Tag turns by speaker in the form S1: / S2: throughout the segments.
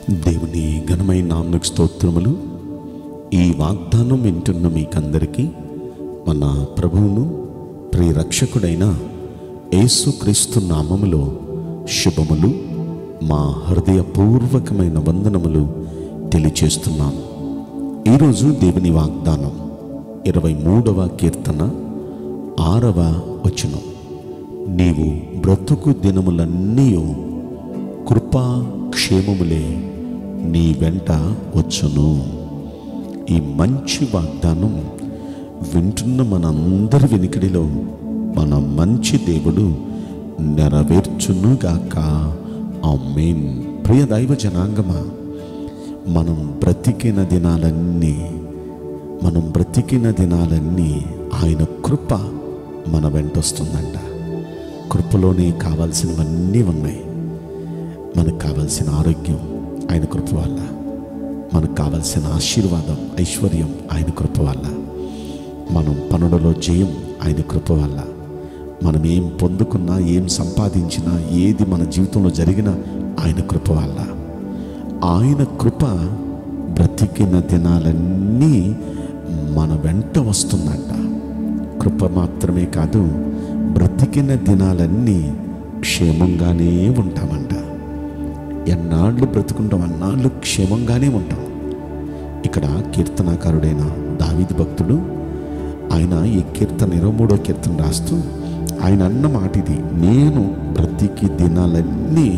S1: దేవుని ఘనమైన నామకు స్తోత్రములు ఈ వాగ్దానం వింటున్న మీకందరికీ మన ప్రభువును ప్రియరక్షకుడైన యేసుక్రీస్తు నామములో శుభములు మా హృదయపూర్వకమైన వందనములు తెలియచేస్తున్నాం ఈరోజు దేవుని వాగ్దానం ఇరవై మూడవ కీర్తన ఆరవ వచనం నీవు బ్రతుకు దినములన్నీ కృపా క్షేమములే నీ వెంట వచ్చును ఈ మంచి వాగ్దానం వింటున్న మనందరి వెనుకడిలో మన మంచి దేవుడు నెరవేర్చునుగాక ఆమేన్ ప్రియ దైవ జనాంగమా మనం బ్రతికిన దినాలన్నీ మనం బ్రతికిన దినాలన్నీ ఆయన కృప మన వెంట వస్తుందంట కృపలోనే కావాల్సినవన్నీ ఉన్నాయి మనకు కావాల్సిన ఆరోగ్యం ఆయన కృప వల్ల మనకు కావాల్సిన ఆశీర్వాదం ఐశ్వర్యం ఆయన కృప వల్ల మనం పనులలో జయం ఆయన కృప వల్ల మనం ఏం పొందుకున్నా ఏం సంపాదించినా ఏది మన జీవితంలో జరిగినా ఆయన కృప వల్ల ఆయన కృప బ్రతికిన దినాలన్నీ మన వెంట వస్తుందంట కృప మాత్రమే కాదు బ్రతికిన దినాలన్నీ క్షేమంగానే ఉంటామంట ఎన్నాళ్ళు బ్రతుకుంటాం అన్నాళ్ళు క్షేమంగానే ఉంటాం ఇక్కడ కీర్తనాకారుడైన దావిది భక్తుడు ఆయన ఈ కీర్తన ఇరవై మూడో కీర్తన రాస్తూ ఆయన అన్న మాట ఇది నేను బ్రతికి దినాలన్నీ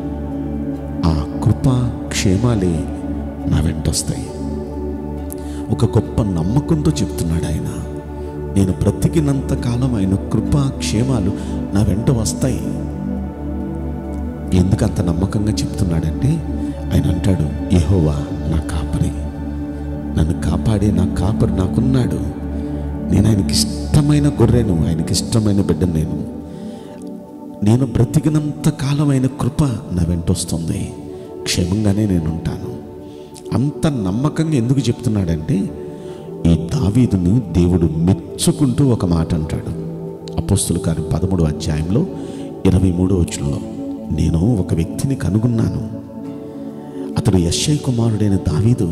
S1: ఆ కృపా క్షేమాలే నా వెంట వస్తాయి ఒక గొప్ప నమ్మకంతో చెప్తున్నాడు ఆయన నేను బ్రతికినంత కాలం ఆయన కృపా క్షేమాలు నా వెంట వస్తాయి ఎందుకు అంత నమ్మకంగా చెప్తున్నాడంటే ఆయన అంటాడు యెహోవా నా కాపరి నన్ను కాపాడే నా కాపరి నాకున్నాడు నేను ఆయనకి ఇష్టమైన గొర్రెను ఆయనకి ఇష్టమైన బిడ్డను నేను నేను బ్రతికినంత కాలం ఆయన కృప నా వెంట వస్తుంది క్షేమంగానే నేను ఉంటాను అంత నమ్మకంగా ఎందుకు చెప్తున్నాడంటే ఈ దావీదును దేవుడు మెచ్చుకుంటూ ఒక మాట అంటాడు అపోస్తుల కార్యం పదమూడు అధ్యాయంలో ఇరవై మూడో వచ్చులో నేను ఒక వ్యక్తిని కనుగొన్నాను అతడు యశ్ఐ కుమారుడైన దావీదు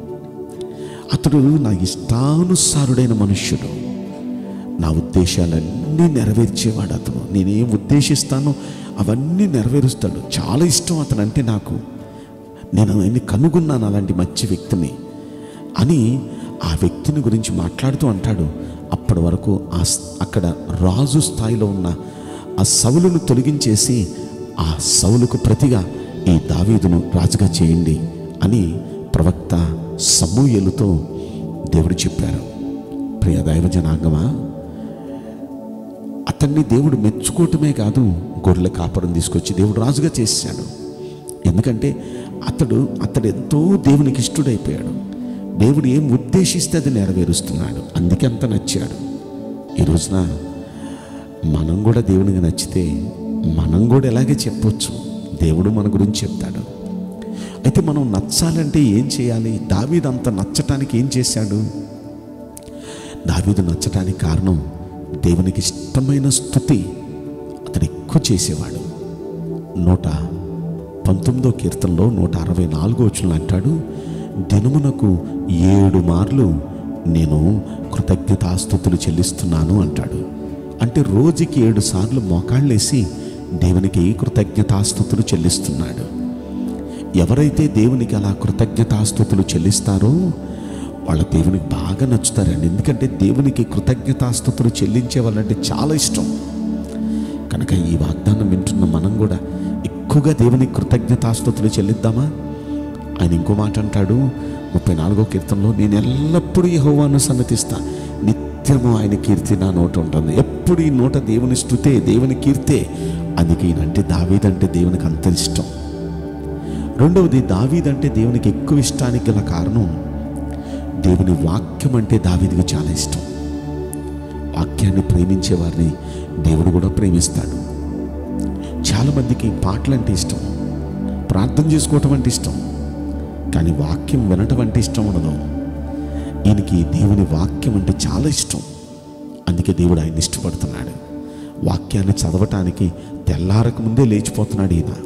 S1: అతడు నా ఇష్టానుసారుడైన మనుష్యుడు నా ఉద్దేశాలన్నీ నెరవేర్చేవాడు అతను నేనేం ఉద్దేశిస్తానో అవన్నీ నెరవేరుస్తాడు చాలా ఇష్టం అతను అంటే నాకు నేను ఆయన్ని కనుగొన్నాను అలాంటి మంచి వ్యక్తిని అని ఆ వ్యక్తిని గురించి మాట్లాడుతూ అంటాడు అప్పటి వరకు ఆ స్- అక్కడ రాజు స్థాయిలో ఉన్న ఆ సవులను తొలగించేసి ఆ సవులకు ప్రతిగా ఈ దావీదును రాజుగా చేయండి అని ప్రవక్త సమూయలుతో దేవుడు చెప్పారు ప్రియ దైవ జనాంగమా అతన్ని దేవుడు మెచ్చుకోవటమే కాదు గొర్రెల కాపురం తీసుకొచ్చి దేవుడు రాజుగా చేశాడు ఎందుకంటే అతడు అతడు ఎంతో దేవునికి ఇష్టడైపోయాడు దేవుడు ఏం ఉద్దేశిస్తే అది నెరవేరుస్తున్నాడు అందుకే అంత నచ్చాడు ఈ రోజున మనం కూడా దేవునికి నచ్చితే మనం కూడా ఎలాగే చెప్పొచ్చు దేవుడు మన గురించి చెప్తాడు అయితే మనం నచ్చాలంటే ఏం చేయాలి దావీదు అంత నచ్చటానికి ఏం చేశాడు దావీదు నచ్చటానికి కారణం దేవునికి ఇష్టమైన స్థుతి అతడు ఎక్కువ చేసేవాడు నూట పంతొమ్మిదో కీర్తనలో నూట అరవై నాలుగో వచ్చిన అంటాడు దినమునకు ఏడు మార్లు నేను కృతజ్ఞతాస్థుతులు చెల్లిస్తున్నాను అంటాడు అంటే రోజుకి ఏడు సార్లు మోకాళ్ళేసి దేవునికి కృతజ్ఞతాస్థుతులు చెల్లిస్తున్నాడు ఎవరైతే దేవునికి అలా కృతజ్ఞతాస్థుతులు చెల్లిస్తారో వాళ్ళ దేవునికి బాగా నచ్చుతారండి ఎందుకంటే దేవునికి కృతజ్ఞతాస్థుతులు చెల్లించే వాళ్ళంటే చాలా ఇష్టం కనుక ఈ వాగ్దానం వింటున్న మనం కూడా ఎక్కువగా దేవునికి కృతజ్ఞతాస్థుతులు చెల్లిద్దామా ఆయన ఇంకో మాట అంటాడు ముప్పై నాలుగో కీర్తనలో నేను ఎల్లప్పుడూ యెహోవాను సన్నతిస్తా నిత్యము ఆయన కీర్తి నా నోట ఉంటుంది ఎప్పుడు ఈ నోట దేవుని స్థుతే దేవుని కీర్తే అందుకే ఈయనంటే దావీదంటే దేవునికి అంత ఇష్టం రెండవది దావీదంటే దేవునికి ఎక్కువ ఇష్టానికి గల కారణం దేవుని వాక్యం అంటే దావీదికి చాలా ఇష్టం వాక్యాన్ని ప్రేమించే వారిని దేవుడు కూడా ప్రేమిస్తాడు చాలామందికి పాటలు అంటే ఇష్టం ప్రార్థన చేసుకోవటం అంటే ఇష్టం కానీ వాక్యం వినటం అంటే ఇష్టం ఉండదు ఈయనకి దేవుని వాక్యం అంటే చాలా ఇష్టం అందుకే దేవుడు ఆయన ఇష్టపడుతున్నాడు వాక్యాన్ని చదవటానికి తెల్లారక ముందే లేచిపోతున్నాడు ఈయన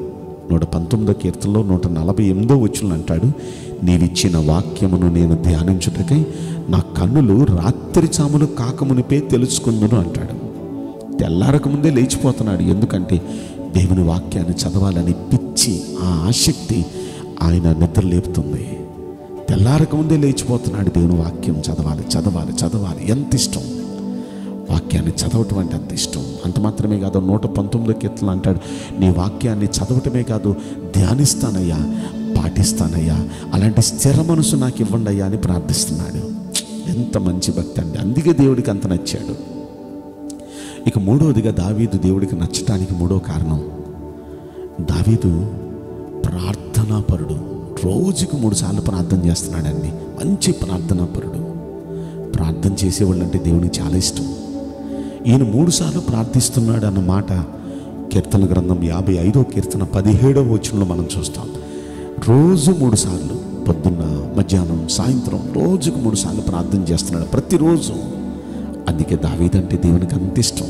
S1: నూట పంతొమ్మిదో కీర్తనలో నూట నలభై ఎనిమిదో వచ్చిన అంటాడు నీవిచ్చిన వాక్యమును నేను ధ్యానించుటకై నా కన్నులు రాత్రి చాములు కాకమునిపే తెలుసుకుందును అంటాడు తెల్లారక ముందే లేచిపోతున్నాడు ఎందుకంటే దేవుని వాక్యాన్ని చదవాలని పిచ్చి ఆ ఆసక్తి ఆయన నిద్ర లేపుతుంది తెల్లారక ముందే లేచిపోతున్నాడు దేవుని వాక్యం చదవాలి చదవాలి చదవాలి ఎంత ఇష్టం వాక్యాన్ని చదవటం అంటే అంత ఇష్టం అంత మాత్రమే కాదు నూట పంతొమ్మిదో కీర్తనలు అంటాడు నీ వాక్యాన్ని చదవటమే కాదు ధ్యానిస్తానయ్యా పాటిస్తానయ్యా అలాంటి స్థిర మనసు నాకు ఇవ్వండి అయ్యా అని ప్రార్థిస్తున్నాడు ఎంత మంచి భక్తి అండి అందుకే దేవుడికి అంత నచ్చాడు ఇక మూడవదిగా దావీదు దేవుడికి నచ్చటానికి మూడో కారణం దావీదు ప్రార్థనాపరుడు రోజుకు మూడు సార్లు ప్రార్థన చేస్తున్నాడండి మంచి ప్రార్థనాపరుడు ప్రార్థన చేసేవాళ్ళు అంటే దేవునికి చాలా ఇష్టం ఈయన మూడు సార్లు ప్రార్థిస్తున్నాడు అన్న మాట కీర్తన గ్రంథం యాభై ఐదో కీర్తన పదిహేడవ వచనంలో మనం చూస్తాం రోజు మూడు సార్లు పొద్దున్న మధ్యాహ్నం సాయంత్రం రోజుకు మూడు సార్లు ప్రార్థన చేస్తున్నాడు ప్రతిరోజు అందుకే దావీదంటే దేవునికి అంత ఇష్టం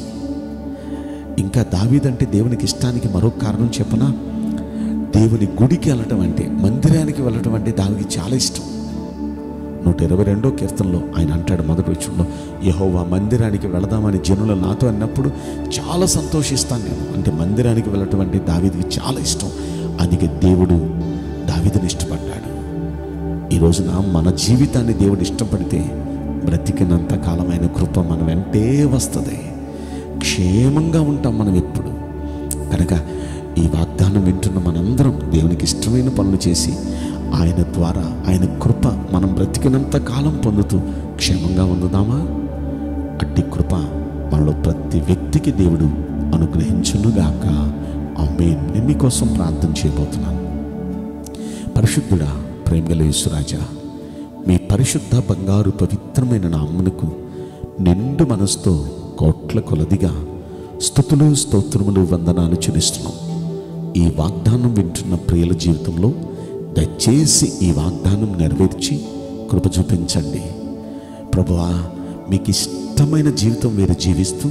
S1: ఇంకా దావీదంటే దేవునికి ఇష్టానికి మరొక కారణం చెప్పనా దేవుని గుడికి వెళ్ళటం అంటే మందిరానికి వెళ్ళటం అంటే దానికి చాలా ఇష్టం నూట ఇరవై రెండో కీర్తనలో ఆయన అంటాడు మొదటి వచ్చంలో యహోవా మందిరానికి వెళదామని జనులు నాతో అన్నప్పుడు చాలా సంతోషిస్తాను నేను అంటే మందిరానికి వెళ్ళటం అంటే దావీదికి చాలా ఇష్టం అందుకే దేవుడు దావీదుని ఇష్టపడ్డాడు ఈ రోజున మన జీవితాన్ని దేవుడు ఇష్టపడితే బ్రతికినంత కాలమైన కృప మన వెంటే వస్తుంది క్షేమంగా ఉంటాం మనం ఎప్పుడు కనుక ఈ వాగ్దానం వింటున్న మనందరం దేవునికి ఇష్టమైన పనులు చేసి ఆయన ద్వారా ఆయన కృప మనం బ్రతికినంత కాలం పొందుతూ క్షేమంగా ఉందుదామా అట్టి కృప మనలో ప్రతి వ్యక్తికి దేవుడు అనుగ్రహించునుగాక ఆమేన్ నేను మీకోసం ప్రార్థన చేయబోతున్నాను పరిశుద్ధుడా ప్రేమగల యేసురాజా మీ పరిశుద్ధ బంగారు పవిత్రమైన నామ్మునకు నిండు మనసుతో కోట్ల కొలదిగా స్థుతులు స్తోత్రములు వందనాలు చెల్లిస్తున్నాం ఈ వాగ్దానం వింటున్న ప్రియుల జీవితంలో దయచేసి ఈ వాగ్దానం నెరవేర్చి కృప చూపించండి ప్రభువా మీకు ఇష్టమైన జీవితం వీరు జీవిస్తూ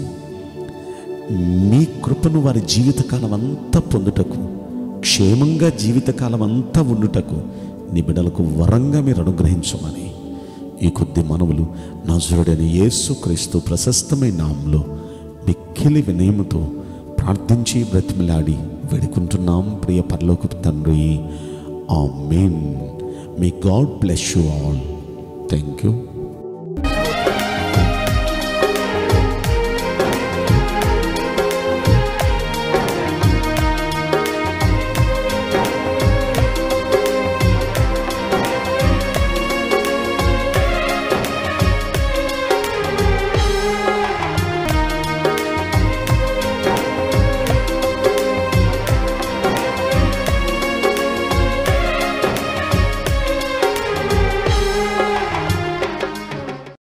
S1: మీ కృపను వారి జీవితకాలం అంతా పొందుటకు క్షేమంగా జీవితకాలం అంతా ఉండుటకు నీ బిడ్డలకు వరంగా మీరు అనుగ్రహించమని ఈ కొద్ది మనవులు నజరుడైన యేసు క్రీస్తు ప్రశస్తమైన నామంలో మిక్కిలి వినయముతో ప్రార్థించి బ్రతిమలాడి వేడుకుంటున్నాం ప్రియ పరలోక తండ్రి ఆ మెయిన్ మీ god bless you all thank you